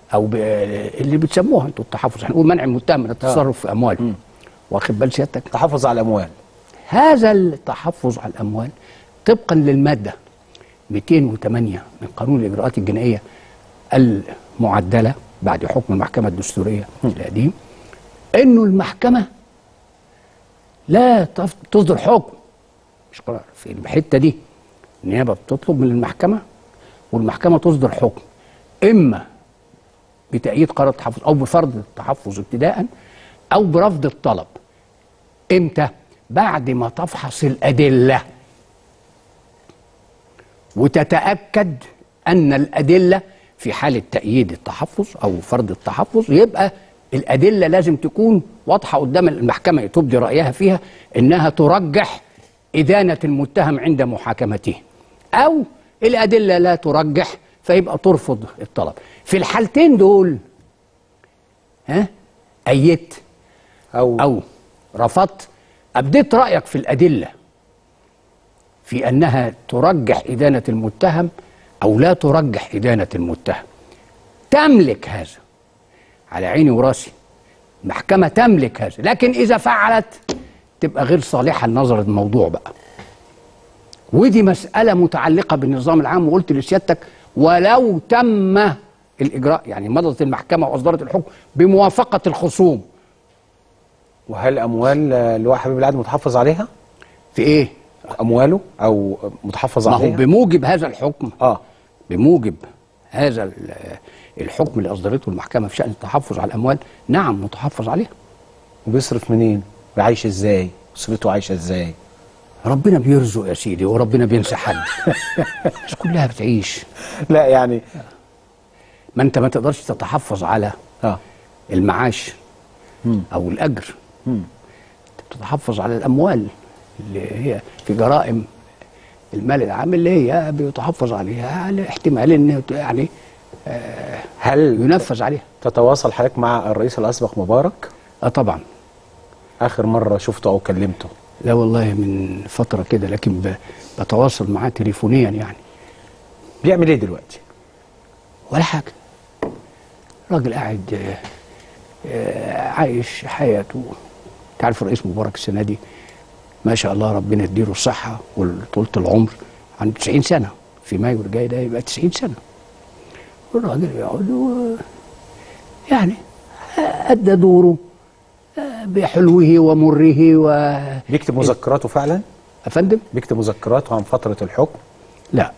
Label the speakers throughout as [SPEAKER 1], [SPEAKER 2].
[SPEAKER 1] او ب... اللي بتسموها انتوا التحفظ هنقول منع المتهم من التصرف في امواله واخد بال سيادتك
[SPEAKER 2] تحفظ على الاموال
[SPEAKER 1] هذا التحفظ على الاموال طبقا للماده 208 من قانون الاجراءات الجنائيه المعدله بعد حكم المحكمه الدستوريه القديم انه المحكمه لا تف- تصدر حكم مش قرار في الحته دي النيابه بتطلب من المحكمه والمحكمه تصدر حكم اما بتأييد قرار التحفظ او بفرض التحفظ ابتداء او برفض الطلب امتى بعد ما تفحص الادله وتتاكد ان الادله في حاله تأييد التحفظ او فرض التحفظ يبقى الادله لازم تكون واضحه قدام المحكمه تبدي رايها فيها انها ترجح ادانه المتهم عند محاكمته او الادله لا ترجح فيبقى ترفض الطلب في الحالتين دول ها ايدت
[SPEAKER 2] او
[SPEAKER 1] او رفضت ابديت رايك في الادله في انها ترجح ادانه المتهم او لا ترجح ادانه المتهم تملك هذا على عيني وراسي المحكمه تملك هذا لكن اذا فعلت تبقى غير صالحه لنظر الموضوع بقى ودي مساله متعلقه بالنظام العام وقلت لسيادتك ولو تم الاجراء يعني مضت المحكمه واصدرت الحكم بموافقه الخصوم
[SPEAKER 2] وهل اموال آه، اللي هو حبيب العدل متحفظ عليها
[SPEAKER 1] في ايه
[SPEAKER 2] امواله او متحفظ
[SPEAKER 1] ما هو
[SPEAKER 2] عليها
[SPEAKER 1] بموجب هذا الحكم
[SPEAKER 2] اه
[SPEAKER 1] بموجب هذا ال- الحكم اللي اصدرته المحكمه في شان التحفظ على الاموال نعم متحفظ عليها
[SPEAKER 2] وبيصرف منين عايش ازاي اسرته عايشه ازاي
[SPEAKER 1] ربنا بيرزق يا سيدي وربنا بينسى حد مش كلها بتعيش
[SPEAKER 2] لا يعني
[SPEAKER 1] ما انت ما تقدرش تتحفظ على
[SPEAKER 2] اه
[SPEAKER 1] المعاش
[SPEAKER 2] مم.
[SPEAKER 1] او الاجر
[SPEAKER 2] مم.
[SPEAKER 1] انت بتتحفظ على الاموال اللي هي في جرائم المال العام اللي هي بيتحفظ عليها على احتمال ان يعني
[SPEAKER 2] هل
[SPEAKER 1] ينفذ عليها
[SPEAKER 2] تتواصل حضرتك مع الرئيس الاسبق مبارك
[SPEAKER 1] اه طبعا
[SPEAKER 2] اخر مره شفته او كلمته
[SPEAKER 1] لا والله من فتره كده لكن ب- بتواصل معاه تليفونيا يعني
[SPEAKER 2] بيعمل ايه دلوقتي
[SPEAKER 1] ولا حاجه راجل قاعد آه، آه، عايش حياته تعرف الرئيس مبارك السنه دي ما شاء الله ربنا يديله الصحه وطولة العمر عنده 90 سنه في مايو الجاي ده يبقى 90 سنه والراجل يقعد و- يعني ادى دوره آه، بحلوه ومره و
[SPEAKER 2] بيكتب مذكراته فعلا
[SPEAKER 1] افندم
[SPEAKER 2] بيكتب مذكراته عن فتره الحكم
[SPEAKER 1] لا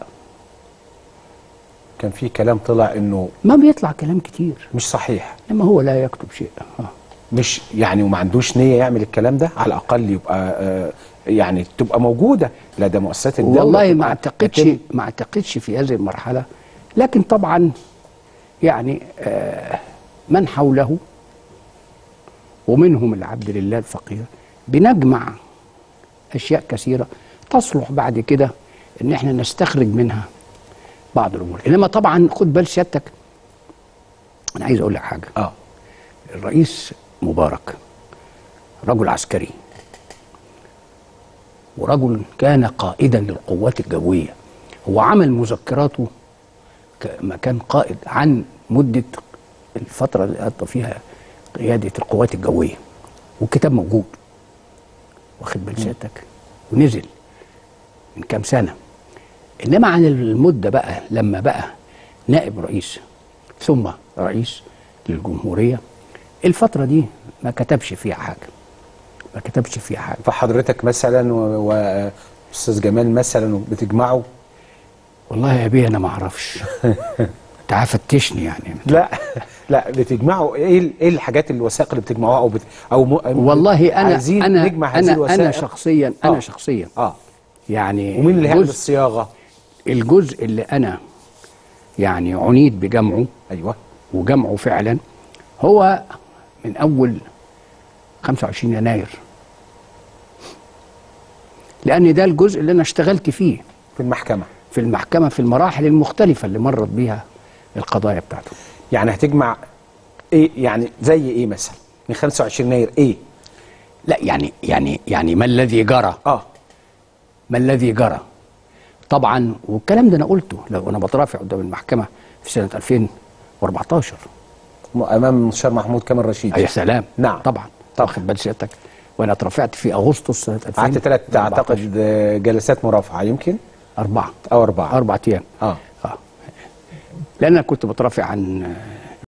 [SPEAKER 2] كان في كلام طلع انه
[SPEAKER 1] ما بيطلع كلام كتير
[SPEAKER 2] مش صحيح
[SPEAKER 1] انما هو لا يكتب شيء آه.
[SPEAKER 2] مش يعني وما عندوش نيه يعمل الكلام ده على الاقل يبقى آه يعني تبقى موجوده لدى مؤسسات الدوله
[SPEAKER 1] والله ما
[SPEAKER 2] تبقى
[SPEAKER 1] اعتقدش
[SPEAKER 2] يتم-
[SPEAKER 1] ما اعتقدش في هذه المرحله لكن طبعا يعني آه، من حوله ومنهم العبد لله الفقير بنجمع اشياء كثيره تصلح بعد كده ان احنا نستخرج منها بعض الامور انما طبعا خد بال سيادتك انا عايز اقول لك حاجه
[SPEAKER 2] اه
[SPEAKER 1] الرئيس مبارك رجل عسكري ورجل كان قائدا للقوات الجوية هو عمل مذكراته كما كان قائد عن مدة الفترة اللي قضى فيها قيادة القوات الجوية والكتاب موجود واخد بال سيادتك ونزل من كام سنة إنما عن المدة بقى لما بقى نائب رئيس ثم رئيس للجمهورية الفترة دي ما كتبش فيها حاجة ما كتبش فيها حاجة
[SPEAKER 2] فحضرتك مثلا واستاذ جمال مثلا بتجمعوا
[SPEAKER 1] والله يا بيه أنا ما أعرفش تعال فتشني يعني
[SPEAKER 2] لا لا بتجمعوا ايه ال- ايه الحاجات الوثائق اللي بتجمعوها او بت او م...
[SPEAKER 1] والله أنا
[SPEAKER 2] عايزين
[SPEAKER 1] أنا
[SPEAKER 2] نجمع هذه
[SPEAKER 1] أنا
[SPEAKER 2] الوثائق
[SPEAKER 1] أنا شخصيا أنا
[SPEAKER 2] آه.
[SPEAKER 1] شخصيا
[SPEAKER 2] اه
[SPEAKER 1] يعني
[SPEAKER 2] ومين اللي هيعمل
[SPEAKER 1] الجزء,
[SPEAKER 2] الصياغه
[SPEAKER 1] الجزء اللي أنا يعني عنيت بجمعه
[SPEAKER 2] ايوه
[SPEAKER 1] وجمعه فعلا هو من أول 25 يناير لأن ده الجزء اللي أنا اشتغلت فيه
[SPEAKER 2] في المحكمه
[SPEAKER 1] في المحكمة في المراحل المختلفة اللي مرت بيها القضايا بتاعته
[SPEAKER 2] يعني هتجمع ايه يعني زي ايه مثلا من 25 يناير ايه
[SPEAKER 1] لا يعني يعني يعني ما الذي جرى
[SPEAKER 2] اه
[SPEAKER 1] ما الذي جرى طبعا والكلام ده انا قلته لو انا بترافع قدام المحكمه في سنه 2014
[SPEAKER 2] م- امام المستشار محمود كامل رشيد
[SPEAKER 1] يا سلام
[SPEAKER 2] نعم
[SPEAKER 1] طبعا
[SPEAKER 2] طبعا.
[SPEAKER 1] واخد بال سيادتك وانا اترفعت في اغسطس سنه 2000
[SPEAKER 2] قعدت ثلاث اعتقد آه، جلسات مرافعه يمكن
[SPEAKER 1] اربعه
[SPEAKER 2] او اربعه
[SPEAKER 1] اربع ايام
[SPEAKER 2] اه
[SPEAKER 1] اه لان انا كنت بترافع عن